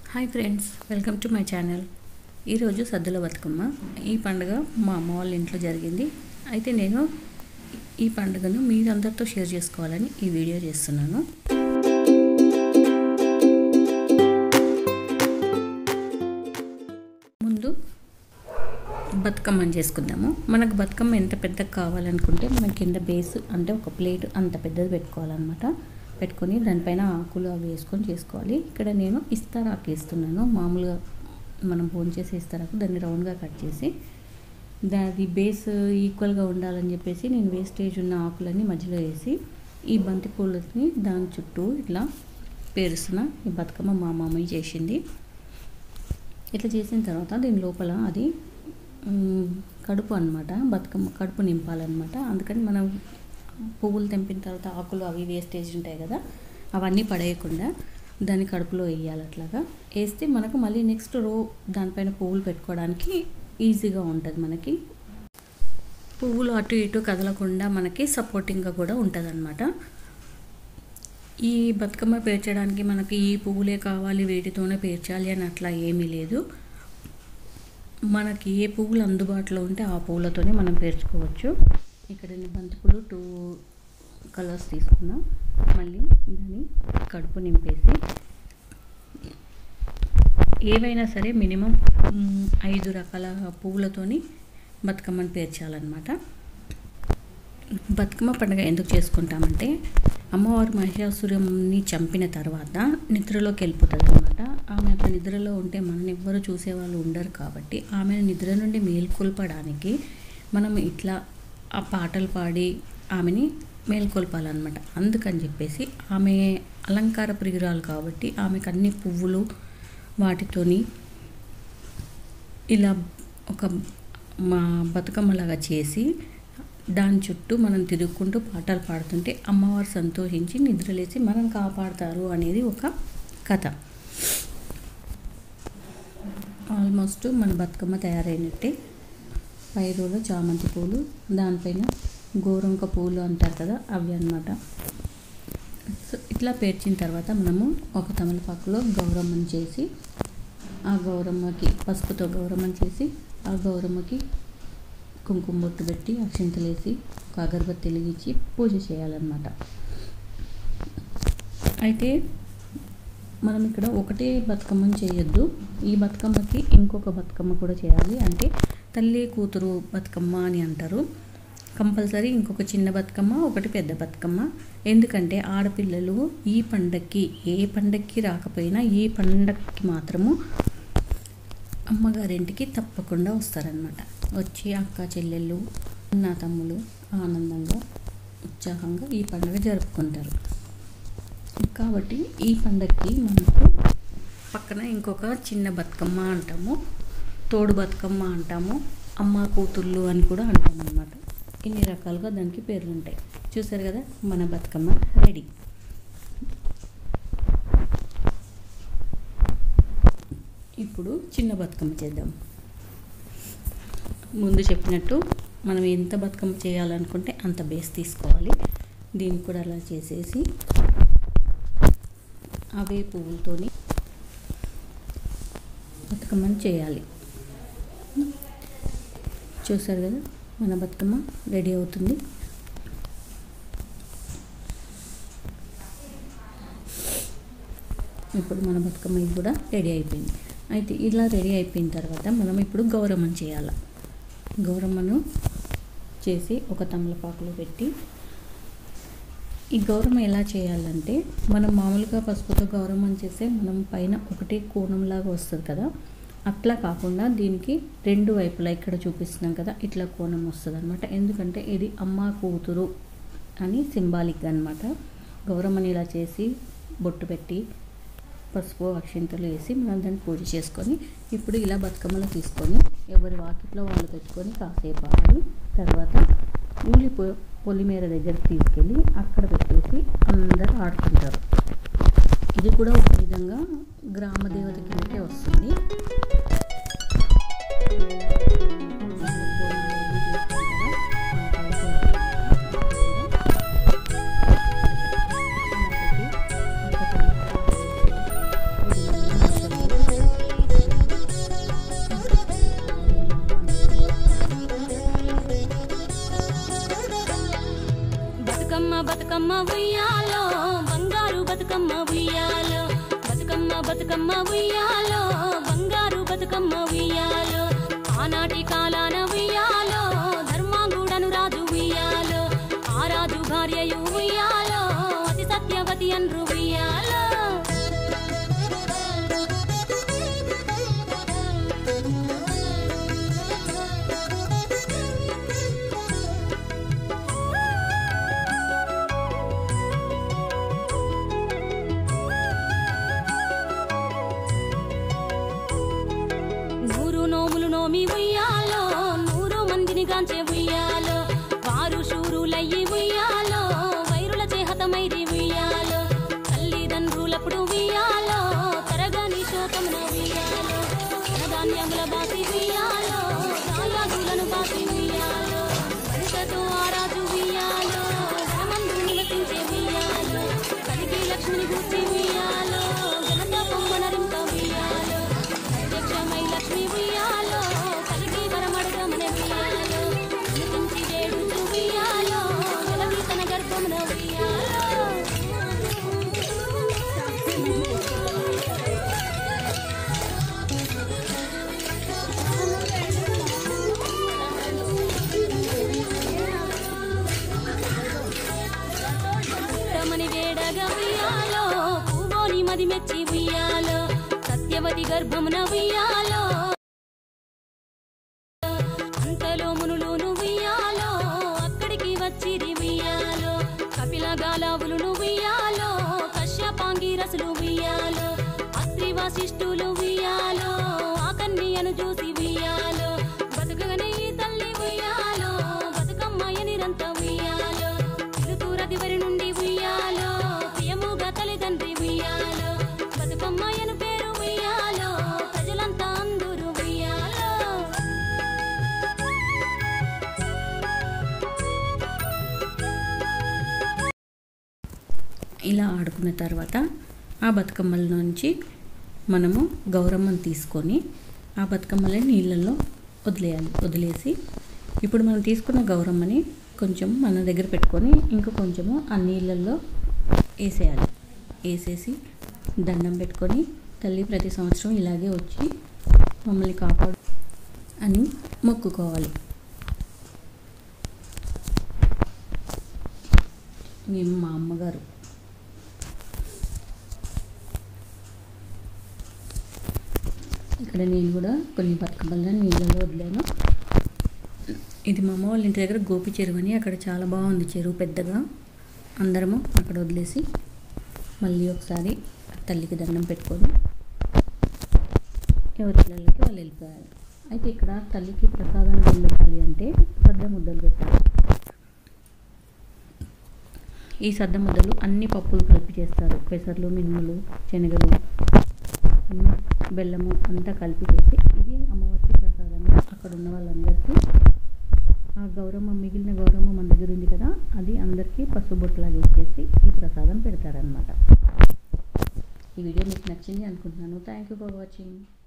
hi friends welcome to my channel ఈరోజు సద్దుల బతుకమ్మ ఈ పండుగ మా అమ్మ వాళ్ళ ఇంట్లో జరిగింది అయితే నేను ఈ పండుగను మీరందరితో షేర్ చేసుకోవాలని ఈ వీడియో చేస్తున్నాను ముందు బతుకమ్మని చేసుకుందాము మనకు బతుకమ్మ ఎంత పెద్దగా కావాలనుకుంటే మనం కింద బేస్ అంటే ఒక ప్లేట్ అంత పెద్దది పెట్టుకోవాలన్నమాట పెట్టుకొని దానిపైన ఆకులు అవి వేసుకొని చేసుకోవాలి ఇక్కడ నేను ఇస్తారాకు వేస్తున్నాను మామూలుగా మనం ఫోన్ చేసి ఇస్తారాకు దాన్ని రౌండ్గా కట్ చేసి దాది బేస్ ఈక్వల్గా ఉండాలని చెప్పేసి నేను వేస్టేజ్ ఉన్న ఆకులన్నీ మధ్యలో వేసి ఈ బంతి పూలని దాని చుట్టూ ఇట్లా పేరుస్తున్న ఈ బతుకమ్మ మా మామయ్య చేసింది ఇట్లా చేసిన తర్వాత దీని లోపల అది మ్, కడుపు అన్నమాట బతుకమ్మ కడుపు నింపాలన్నమాట అందుకని మనం పువ్వులు తెంపిన తర్వాత ఆకులు అవి వేస్టేజ్ ఉంటాయి కదా అవన్నీ పడేయకుండా దాన్ని కడుపులో వేయాలి అట్లాగా వేస్తే మనకు మళ్ళీ నెక్స్ట్ రో దానిపైన పువ్వులు పెట్టుకోవడానికి ఈజీగా ఉంటుంది మనకి పువ్వులు అటు ఇటు కదలకుండా మనకి సపోర్టింగ్గా కూడా ఉంటుంది ఈ బతుకమ్మ పేర్చడానికి మనకి ఈ పువ్వులే కావాలి వీటితోనే పేర్చాలి అని అట్లా ఏమీ లేదు మనకి ఏ పువ్వులు అందుబాటులో ఉంటే ఆ పువ్వులతోనే మనం పేర్చుకోవచ్చు ఇక్కడ నేను బంతిపూలు టూ కలర్స్ తీసుకున్నా మళ్ళీ దాన్ని కడుపు నింపేసి ఏవైనా సరే మినిమం మ్, ఐదు రకాల పువ్వులతోని బతుకమ్మని పేర్చాలన్నమాట బతుకమ్మ పండుగ ఎందుకు చేసుకుంటామంటే అమ్మవారు మహిషాసురంని చంపిన తర్వాత నిద్రలోకి వెళ్ళిపోతుంది అనమాట ఆమె అట్లా నిద్రలో ఉంటే మనని ఎవ్వరు చూసేవాళ్ళు ఉండరు కాబట్టి ఆమె నిద్ర నుండి మేల్కొల్పడానికి మనం ఇట్లా ఆ పాటలు పాడి ఆమెని మేల్కొల్పాలన్నమాట అందుకని చెప్పేసి ఆమె అలంకార ప్రియురాలు కాబట్టి ఆమెకు అన్ని పువ్వులు వాటితోని ఇలా ఒక మా బతుకమ్మలాగా చేసి దాని చుట్టూ మనం తిరుగుకుంటూ పాటలు పాడుతుంటే అమ్మవారు సంతోషించి నిద్రలేసి మనం కాపాడతారు అనేది ఒక కథ ఆల్మోస్ట్ మన బతుకమ్మ తయారైనట్టే పైరులో చామంతి పూలు దానిపైన గోరంక పూలు అంటారు కదా అవి అన్నమాట సో ఇట్లా పేర్చిన తర్వాత మనము ఒక తమలపాకులో గౌరమ్మని చేసి ఆ గౌరమ్మకి పసుపుతో గౌరమ్మని చేసి ఆ గౌరమ్మకి కుంకుమ బొట్టు పెట్టి అక్షింతలేసి ఒక అగరబత్తి వెలిగించి పూజ చేయాలన్నమాట అయితే మనం ఇక్కడ ఒకటే బతుకమ్మని చేయొద్దు ఈ బతుకమ్మకి ఇంకొక బతుకమ్మ కూడా చేయాలి అంటే తల్లి కూతురు బతుకమ్మ అని అంటారు కంపల్సరీ ఇంకొక చిన్న బతుకమ్మ ఒకటి పెద్ద బతుకమ్మ ఎందుకంటే ఆడపిల్లలు ఈ పండక్కి ఏ పండక్కి రాకపోయినా ఈ పండక్కి మాత్రము అమ్మగారింటికి తప్పకుండా వస్తారనమాట వచ్చి అక్క చెల్లెళ్ళు అన్న తమ్ములు ఆనందంగా ఉత్సాహంగా ఈ పండుగ జరుపుకుంటారు కాబట్టి ఈ పండగకి మనకు పక్కన ఇంకొక చిన్న బతుకమ్మ అంటాము తోడు బతుకమ్మ అంటాము అమ్మ కూతుళ్ళు అని కూడా అంటాం అనమాట ఇన్ని రకాలుగా దానికి పేర్లు ఉంటాయి చూసారు కదా మన బతుకమ్మ రెడీ ఇప్పుడు చిన్న బతుకమ్మ చేద్దాం ముందు చెప్పినట్టు మనం ఎంత బతుకమ్మ చేయాలనుకుంటే అంత బేస్ తీసుకోవాలి దీన్ని కూడా అలా చేసేసి అవే పువ్వులతోని బతుకమ్మని చేయాలి చూసారు కదా మన బతుకమ్మ రెడీ అవుతుంది ఇప్పుడు మన బతుకమ్మ ఇది కూడా రెడీ అయిపోయింది అయితే ఇలా రెడీ అయిపోయిన తర్వాత మనం ఇప్పుడు గౌరమ్మని చేయాలి గౌరమ్మను చేసి ఒక తమలపాకులో పెట్టి ఈ గౌరమ్మ ఎలా చేయాలంటే మనం మామూలుగా పసుపుతో గౌరమ్మని చేస్తే మనం పైన ఒకటే కోణంలాగా వస్తుంది కదా అట్లా కాకుండా దీనికి రెండు వైపులా ఇక్కడ చూపిస్తున్నాం కదా ఇట్లా కోణం వస్తుంది అనమాట ఎందుకంటే ఇది అమ్మ కూతురు అని సింబాలిక్ అనమాట గౌరమ్మని ఇలా చేసి బొట్టు పెట్టి పసుపు అక్షింతలు వేసి మనం దాన్ని పూజ చేసుకొని ఇప్పుడు ఇలా బతుకమ్మలు తీసుకొని ఎవరి వాకిట్లో వాళ్ళు పెట్టుకొని కాసేపు ఆడి తర్వాత ఊలి పొ పొలిమేర దగ్గరికి తీసుకెళ్ళి అక్కడ పెట్టేసి అందరూ ఆడుకుంటారు ఇది కూడా ఒక విధంగా గ్రామ దేవత కిందకే వస్తుంది బతుకమ్మ ఉయ్యాలో బంగారు బతుకమ్మ ఉయ్యాలో ఆనాటి కాలాన ఉయ్యాలో ధర్మాంగుడను రాజు ఉయ్యాలో ఆ రాజు భార్యయు ఉయ్యాలో అతి సత్యవతి అన్రు ఉయ్యాలో నూరు నోములు నోమి ఉయ్యాలో నూరు మందిని గాంచే ఉయ్యాలో వారు శూరులయ్యి ఉయ్యాలో వైరుల చేహతమైరి ఉయ్యాలో తల్లిదండ్రులప్పుడు ఉయ్యాలో తరగని శోకమున ఉయ్యాలో ధనధాన్యముల బాసి ఉయ్యాలో దాయాదులను బాసి ఉయ్యాలో వనితతో ఆరాజు ఉయ్యాలో ధనమందు నివసించే ఉయ్యాలో కలిగి లక్ష్మిని గూర్చి ఉయ్యాలో ఘనత పొమ్మనరింప ఉయ్యాలో ప్రత్యక్షమై లక్ష్మి ఉయ్యాలో కలిగి వరమడగమన ఉయ్యాలో వినిపించి వేడుచు ఉయ్యాలో వెలవి తన గర్భమున ఉయ్యాలో రమణి వేడగా ఉయ్యాలో పూవోని మది మెచ్చి ఉయ్యాలో సత్యవతి గర్భమున ఉయ్యాలో అంతలో మునులు ఉయ్యాలో అక్కడికి వచ్చిరి ఉయ్యాలో కపిల గాలావులు ఉయ్యాలో కశ్యపాంగి రసులు ఉయ్యాలో అత్రి వశిష్ఠులు ఉయ్యాలో ఆ కన్యను చూసి ఉయ్యాలో బతుకగనే ఈ తల్లి ఉయ్యాలో బతుకమ్మయ్య నిరంత ఉయ్యాలో తిరుతూరదివరి నుండి ఉయ్యాలో ప్రియముగా తల్లిదండ్రి ఉయ్యాలో బతుకమ్మయ్యను పేరు ఉయ్యాలో ప్రజలంతా అందరూ ఉయ్యాలో ఇలా ఆడుకున్న తర్వాత ఆ బతుకమ్మల నుంచి మనము గౌరమ్మను తీసుకొని ఆ బతుకమ్మలని నీళ్ళల్లో వదిలేయాలి వదిలేసి ఇప్పుడు మనం తీసుకున్న గౌరమ్మని కొంచెం మన దగ్గర పెట్టుకొని ఇంకో కొంచెము ఆ నీళ్ళల్లో వేసేయాలి వేసేసి దండం పెట్టుకొని తల్లి ప్రతి సంవత్సరం ఇలాగే వచ్చి మమ్మల్ని కాపాడు అని మొక్కుకోవాలి మేము మా అమ్మగారు ఇక్కడ నేను కూడా కొన్ని బతుకమ్మలను నీళ్ళలో వదిలాను ఇది మా అమ్మ వాళ్ళ ఇంటి దగ్గర గోపి చెరువు అని అక్కడ చాలా బాగుంది చెరువు పెద్దగా అందరము అక్కడ వదిలేసి మళ్ళీ ఒకసారి తల్లికి దండం పెట్టుకొని ఎవరి పిల్లలకి వాళ్ళు వెళ్ళిపోయారు అయితే ఇక్కడ తల్లికి ప్రసాదాన్ని ఏం పెట్టాలి అంటే సద్ద ముద్దలు పెట్టాలి ఈ సద్ద ముద్దలు అన్ని పప్పులు కలిపి చేస్తారు పెసర్లు మినుములు శనగలు అన్ని బెల్లము అంతా కలిపి చేసి ఇది అమ్మవారికి ప్రసాదము అక్కడ ఉన్న వాళ్ళందరికీ ఆ గౌరమ్మ మిగిలిన గౌరమ్మ మన దగ్గర ఉంది కదా అది అందరికీ పసుబొట్టులాగా ఇచ్చేసి ఈ ప్రసాదం పెడతారనమాట ఈ వీడియో మీకు నచ్చింది అనుకుంటున్నాను థ్యాంక్ యూ ఫర్ వాచింగ్